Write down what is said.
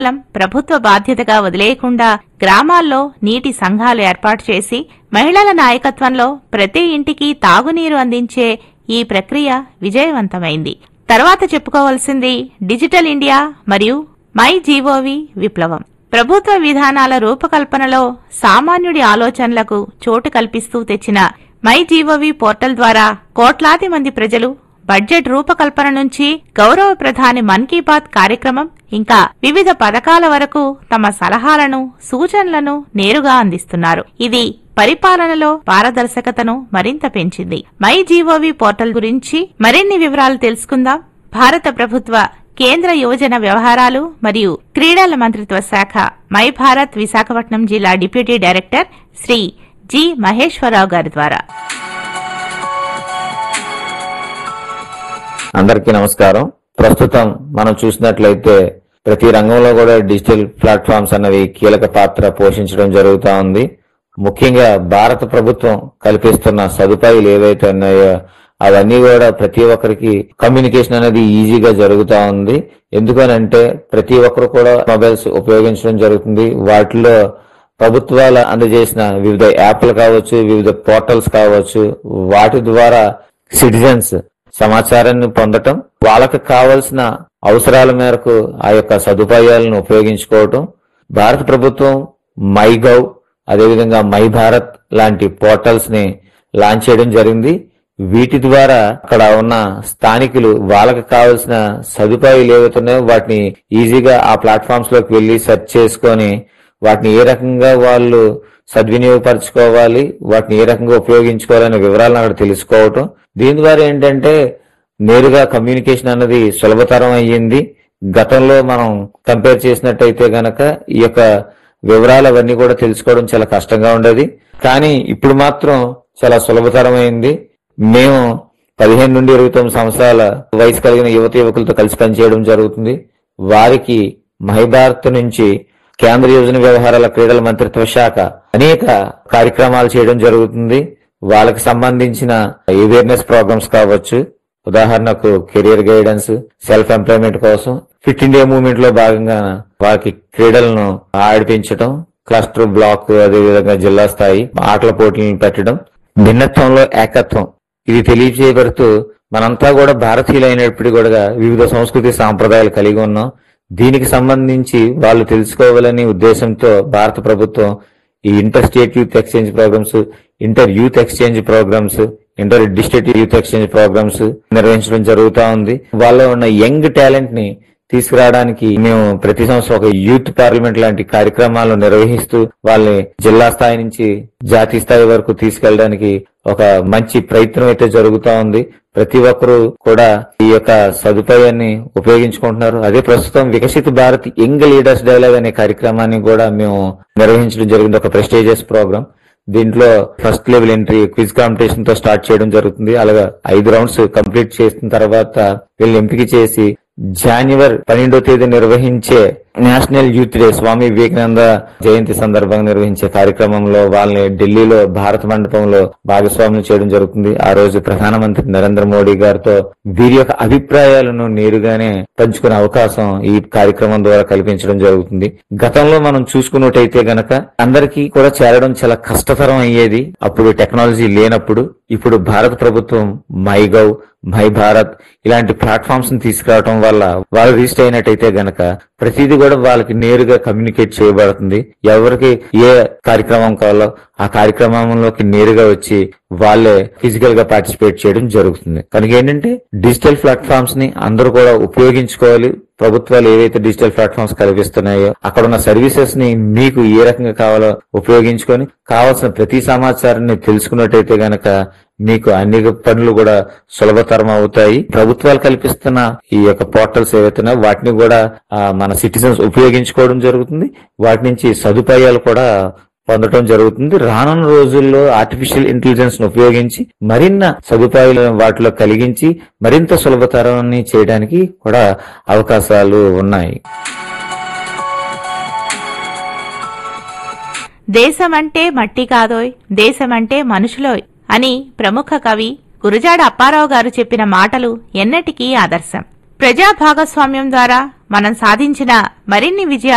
కేవలం ప్రభుత్వ బాధ్యతగా వదిలేయకుండా గ్రామాల్లో నీటి సంఘాలు ఏర్పాటు చేసి మహిళల నాయకత్వంలో ప్రతి ఇంటికి తాగునీరు అందించే ఈ ప్రక్రియ విజయవంతమైంది తర్వాత చెప్పుకోవాల్సింది డిజిటల్ ఇండియా మరియు మై జీఓవి విప్లవం ప్రభుత్వ విధానాల రూపకల్పనలో సామాన్యుడి ఆలోచనలకు చోటు కల్పిస్తూ తెచ్చిన మై జీఓవి పోర్టల్ ద్వారా కోట్లాది మంది ప్రజలు బడ్జెట్ రూపకల్పన నుంచి గౌరవ ప్రధాని మన్ కీ బాత్ కార్యక్రమం ఇంకా వివిధ పథకాల వరకు తమ సలహాలను సూచనలను నేరుగా అందిస్తున్నారు ఇది పరిపాలనలో పారదర్శకతను మరింత పెంచింది మై జీఓవి పోర్టల్ గురించి మరిన్ని వివరాలు తెలుసుకుందాం భారత ప్రభుత్వ కేంద్ర యువజన వ్యవహారాలు మరియు క్రీడల మంత్రిత్వ శాఖ మై భారత్ విశాఖపట్నం జిల్లా deputy director Shri G Maheswararao గారి ద్వారా అందరికీ నమస్కారం ప్రస్తుతం మనం చూసినట్లయితే ప్రతి రంగంలో కూడా డిజిటల్ ప్లాట్ఫామ్స్ అన్నవి కీలక పాత్ర పోషించడం జరుగుతా ఉంది ముఖ్యంగా భారత ప్రభుత్వం కల్పిస్తున్న సదుపాయాలు ఏవైతే ఉన్నాయో అవన్నీ కూడా ప్రతి ఒక్కరికి కమ్యూనికేషన్ అనేది ఈజీగా జరుగుతా ఉంది ఎందుకనంటే ప్రతి ఒక్కరు కూడా మొబైల్స్ ఉపయోగించడం జరుగుతుంది వాటిలో ప్రభుత్వాలు అందజేసిన వివిధ యాప్లు కావచ్చు వివిధ పోర్టల్స్ కావచ్చు వాటి ద్వారా సిటిజన్స్ సమాచారాన్ని పొందటం వాళ్ళకి కావలసిన అవసరాల మేరకు ఆ యొక్క సదుపాయాలను ఉపయోగించుకోవటం భారత ప్రభుత్వం మై గవ్ అదేవిధంగా మై భారత్ లాంటి పోర్టల్స్ ని లాంచ్ చేయడం జరిగింది వీటి ద్వారా అక్కడ ఉన్న స్థానికులు వాళ్ళకి కావలసిన సదుపాయాలు ఏవైతున్నాయో వాటిని ఈజీగా ఆ ప్లాట్ఫామ్స్ లోకి వెళ్లి సెర్చ్ చేసుకొని వాటిని ఏ రకంగా వాళ్ళు సద్వినియోగపరచుకోవాలి వాటిని ఏ రకంగా ఉపయోగించుకోవాలనే వివరాలను అక్కడ తెలుసుకోవటం దీని ద్వారా ఏంటంటే నేరుగా కమ్యూనికేషన్ అన్నది సులభతరం అయ్యింది గతంలో మనం కంపేర్ చేసినట్టయితే గనక ఈ యొక్క వివరాలు అవన్నీ కూడా తెలుసుకోవడం చాలా కష్టంగా ఉండేది కానీ ఇప్పుడు మాత్రం చాలా సులభతరమైంది మేము పదిహేను నుండి ఇరవై తొమ్మిది సంవత్సరాల వయసు కలిగిన యువత యువకులతో కలిసి పనిచేయడం జరుగుతుంది వారికి మహిభారత్ నుంచి కేంద్ర యోజన వ్యవహారాల క్రీడల మంత్రిత్వ శాఖ అనేక కార్యక్రమాలు చేయడం జరుగుతుంది వాళ్ళకి సంబంధించిన అవేర్నెస్ ప్రోగ్రామ్స్ కావచ్చు ఉదాహరణకు కెరియర్ గైడెన్స్ సెల్ఫ్ ఎంప్లాయ్మెంట్ కోసం ఫిట్ ఇండియా మూవ్మెంట్ లో భాగంగా వారికి క్రీడలను ఆడిపించడం క్లస్టర్ బ్లాక్ అదేవిధంగా జిల్లా స్థాయి ఆటల పోటీలను పెట్టడం భిన్నత్వంలో ఏకత్వం ఇది తెలియజేయబడుతూ మనంతా కూడా భారతీయులైనప్పటికీ కూడా వివిధ సంస్కృతి సాంప్రదాయాలు కలిగి ఉన్నాం దీనికి సంబంధించి వాళ్ళు తెలుసుకోవాలనే ఉద్దేశంతో భారత ప్రభుత్వం ఈ inter state youth exchange programmes inter youth exchange programmes inter district youth exchange programmes నిర్వహించడం జరుగుతా ఉంది వాళ్ళలో ఉన్న యంగ్ టాలెంట్ ని తీసుకురావడానికి మేము ప్రతి సంవత్సరం ఒక యూత్ పార్లమెంట్ లాంటి కార్యక్రమాలను నిర్వహిస్తూ వాళ్ళని జిల్లా స్థాయి నుంచి జాతీయ స్థాయి వరకు తీసుకెళ్ళడానికి ఒక మంచి ప్రయత్నం అయితే జరుగుతా ఉంది ప్రతి ఒక్కరూ కూడా ఈ యొక్క సదుపాయాన్ని ఉపయోగించుకుంటున్నారు అదే ప్రస్తుతం వికసిత భారత్ యంగ్ లీడర్స్ డైలాగ్ అనే కార్యక్రమాన్ని కూడా మేము నిర్వహించడం జరిగింది ఒక ప్రెస్టేజియస్ ప్రోగ్రామ్ దీంట్లో first level entry quiz competition తో స్టార్ట్ చేయడం జరుగుతుంది అలాగా ఐదు రౌండ్స్ కంప్లీట్ చేసిన తర్వాత వీళ్ళని ఎంపిక చేసి జాన్యువరి పన్నెండో తేదీ నిర్వహించే national youth day Swami Vivekananda జయంతి సందర్భంగా నిర్వహించే కార్యక్రమంలో వాళ్ళని ఢిల్లీలో భారత మండపంలో భాగస్వామ్యం చేయడం జరుగుతుంది ఆ రోజు ప్రధానమంత్రి నరేంద్ర మోడీ గారితో వీరి యొక్క అభిప్రాయాలను నేరుగానే పంచుకునే అవకాశం ఈ కార్యక్రమం ద్వారా కల్పించడం జరుగుతుంది గతంలో మనం చూసుకున్నట్టయితే గనక అందరికీ కూడా చేరడం చాలా కష్టతరం అయ్యేది అప్పుడు టెక్నాలజీ లేనప్పుడు ఇప్పుడు భారత ప్రభుత్వం మై గవ్ మై భారత్ ఇలాంటి ప్లాట్ఫామ్స్ ని తీసుకురావడం వల్ల వాళ్ళు రిజిస్టర్ అయినట్టయితే గనక ప్రతిదీ కూడా వాళ్ళకి నేరుగా కమ్యూనికేట్ చేయబడుతుంది ఎవరికి ఏ కార్యక్రమం కావాలో ఆ కార్యక్రమంలోకి నేరుగా వచ్చి వాళ్ళే ఫిజికల్ గా పార్టిసిపేట్ చేయడం జరుగుతుంది కనుక ఏంటంటే డిజిటల్ ప్లాట్ఫామ్స్ ని అందరూ కూడా ఉపయోగించుకోవాలి ప్రభుత్వాలు ఏవైతే డిజిటల్ ప్లాట్ఫామ్స్ కల్పిస్తున్నాయో అక్కడ ఉన్న సర్వీసెస్ ని మీకు ఏ రకంగా కావాలో ఉపయోగించుకొని కావాల్సిన ప్రతి సమాచారాన్ని తెలుసుకున్నట్టయితే గనక మీకు అన్ని పనులు కూడా సులభతరం అవుతాయి ప్రభుత్వాలు కల్పిస్తున్న ఈ యొక్క పోర్టల్స్ ఏవైతున్నాయో వాటిని కూడా ఆ, మన సిటిజన్స్ ఉపయోగించుకోవడం జరుగుతుంది వాటి నుంచి సదుపాయాలు కూడా పొందడం జరుగుతుంది రానున్న రోజుల్లో ఆర్టిఫిషియల్ ఇంటెలిజెన్స్ ను ఉపయోగించి మరిన్న సదుపాయాలు వాటిలో కలిగించి మరింత సులభతరాన్ని చేయడానికి కూడా అవకాశాలు ఉన్నాయి దేశమంటే మట్టి కాదోయ్ దేశమంటే మనుషులోయ్ అని ప్రముఖ కవి గురజాడ అప్పారావు గారు చెప్పిన మాటలు ఎన్నటికీ ఆదర్శం ప్రజా భాగస్వామ్యం ద్వారా మనం సాధించిన మరిన్ని విజయాలు